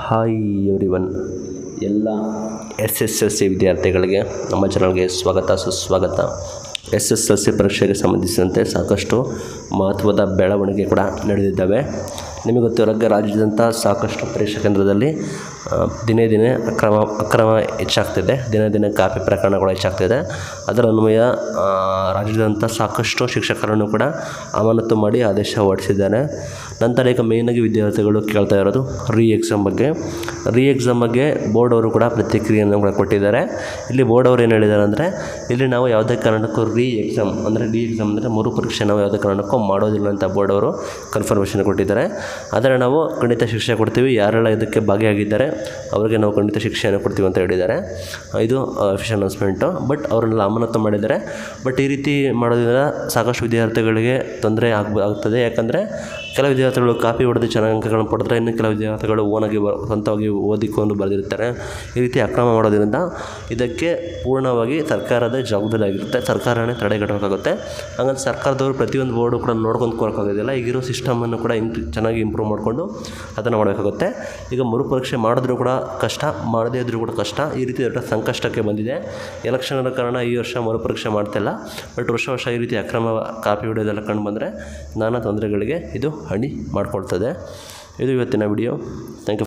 hi everyone ಎಲ್ಲ S S L C ವಿದ್ಯಾರ್ಥಿಗಳಿಗೆ ನಮ್ಮ ಚಾನಲ್ಗೆ ಸ್ವಾಗತ ಸುಸ್ವಾಗತ ಎಸ್ ಎಸ್ ಎಲ್ ಸಿ ಪರೀಕ್ಷೆಗೆ ಸಂಬಂಧಿಸಿದಂತೆ ಸಾಕಷ್ಟು ಮಹತ್ವದ ಬೆಳವಣಿಗೆ ಕೂಡ ನಡೆದಿದ್ದಾವೆ ನಿಮಗೆ ಗೊತ್ತಿರೋಕ್ಕೆ ರಾಜ್ಯದಂಥ ಸಾಕಷ್ಟು ಪರೀಕ್ಷಾ ಕೇಂದ್ರದಲ್ಲಿ ಆ, ದಿನೇ ದಿನೇ ಅಕ್ರಮ ಅಕ್ರಮ ಹೆಚ್ಚಾಗ್ತಿದೆ ದಿನೇ ದಿನೇ ಕಾಪಿ ಪ್ರಕರಣಗಳು ಹೆಚ್ಚಾಗ್ತಿದೆ ಅದರ ಅನ್ವಯ ಆ, ರಾಜ್ಯದಂಥ ಸಾಕಷ್ಟು ಶಿಕ್ಷಕರನ್ನು ಕೂಡ ಅಮಾನತು ಮಾಡಿ ಆದೇಶ ಹೊರಡಿಸಿದ್ದಾರೆ ನಂತರ ಈಗ ಮೇಯ್ನಾಗಿ ವಿದ್ಯಾರ್ಥಿಗಳು ಕೇಳ್ತಾ ಇರೋದು ರೀ ಎಕ್ಸಾಮ್ ಬಗ್ಗೆ ರೀ ಎಕ್ಸಾಮ್ ಬಗ್ಗೆ ಬೋರ್ಡ್ ಅವರು ಕೂಡ ಪ್ರತಿಕ್ರಿಯೆಯನ್ನು ಕೂಡ ಕೊಟ್ಟಿದ್ದಾರೆ ಇಲ್ಲಿ ಬೋರ್ಡ್ ಅವರು ಏನು ಹೇಳಿದ್ದಾರೆ ಅಂದರೆ ಇಲ್ಲಿ ನಾವು ಯಾವುದೇ ಕಾರಣಕ್ಕೂ ರೀ ಎಕ್ಸಾಮ್ ಅಂದರೆ ಡಿ ಎಕ್ಸಾಮ್ ಅಂದರೆ ಮರು ಪರೀಕ್ಷೆ ನಾವು ಯಾವುದೇ ಕಾರಣಕ್ಕೂ ಮಾಡೋದಿಲ್ಲ ಅಂತ ಬೋರ್ಡ್ ಅವರು ಕನ್ಫರ್ಮೇಷನ್ ಕೊಟ್ಟಿದ್ದಾರೆ ಆದರೆ ನಾವು ಖಂಡಿತ ಶಿಕ್ಷೆ ಕೊಡ್ತೀವಿ ಯಾರೆಲ್ಲ ಇದಕ್ಕೆ ಭಾಗಿಯಾಗಿದ್ದಾರೆ ಅವರಿಗೆ ನಾವು ಖಂಡಿತ ಶಿಕ್ಷೆಯನ್ನು ಕೊಡ್ತೀವಿ ಅಂತ ಹೇಳಿದ್ದಾರೆ ಇದು ಅಫಿಷಿಯಲ್ ಅನೌನ್ಸ್ಮೆಂಟು ಬಟ್ ಅವರನ್ನೆಲ್ಲ ಅಮಾನತು ಮಾಡಿದ್ದಾರೆ ಬಟ್ ಈ ರೀತಿ ಮಾಡೋದ್ರಿಂದ ಸಾಕಷ್ಟು ವಿದ್ಯಾರ್ಥಿಗಳಿಗೆ ತೊಂದರೆ ಆಗ್ಬ ಆಗ್ತದೆ ಯಾಕಂದರೆ ಕೆಲವು ವಿದ್ಯಾರ್ಥಿಗಳು ಕಾಪಿ ಹೊಡೆದು ಚೆನ್ನಾಗಿ ಅಂಕಗಳನ್ನು ಪಡೆದ್ರೆ ಇನ್ನು ಕೆಲವು ವಿದ್ಯಾರ್ಥಿಗಳು ಓನಾಗಿ ಬ ಸ್ವಂತವಾಗಿ ಓದಿಕೊಂಡು ಬರೆದಿರ್ತಾರೆ ಈ ರೀತಿ ಅಕ್ರಮ ಮಾಡೋದ್ರಿಂದ ಇದಕ್ಕೆ ಪೂರ್ಣವಾಗಿ ಸರ್ಕಾರದ ಜವಾಬ್ದಾರಿ ಆಗಿರುತ್ತೆ ಸರ್ಕಾರನೇ ತಡೆಗಟ್ಟಬೇಕಾಗುತ್ತೆ ಹಂಗಂತ ಸರ್ಕಾರದವರು ಪ್ರತಿಯೊಂದು ಬೋರ್ಡು ಕೂಡ ನೋಡ್ಕೊಂಡು ಕೊಡೋಕ್ಕಾಗೋದಿಲ್ಲ ಈಗಿರೋ ಸಿಸ್ಟಮನ್ನು ಕೂಡ ಇಂಪ್ ಚೆನ್ನಾಗಿ ಇಂಪ್ರೂವ್ ಮಾಡಿಕೊಂಡು ಅದನ್ನು ಮಾಡಬೇಕಾಗುತ್ತೆ ಈಗ ಮರುಪರೀಕ್ಷೆ ಮಾಡಿದ್ರೂ ಕೂಡ ಕಷ್ಟ ಮಾಡದೇ ಇದ್ರೂ ಕೂಡ ಕಷ್ಟ ಈ ರೀತಿ ದೊಡ್ಡ ಸಂಕಷ್ಟಕ್ಕೆ ಬಂದಿದೆ ಎಲೆಕ್ಷನ್ ಕಾರಣ ಈ ವರ್ಷ ಮರುಪರೀಕ್ಷೆ ಮಾಡ್ತಿಲ್ಲ ಬಟ್ ವರ್ಷ ವರ್ಷ ಈ ರೀತಿ ಅಕ್ರಮ ಕಾಪಿ ಹೊಡೆಯೋದೆಲ್ಲ ಕಂಡು ಬಂದರೆ ನಾನಾ ತೊಂದರೆಗಳಿಗೆ ಇದು ಅಣಿ ಮಾಡಿಕೊಳ್ತದೆ ಇದು ಇವತ್ತಿನ ವಿಡಿಯೋ ಥ್ಯಾಂಕ್ ಯು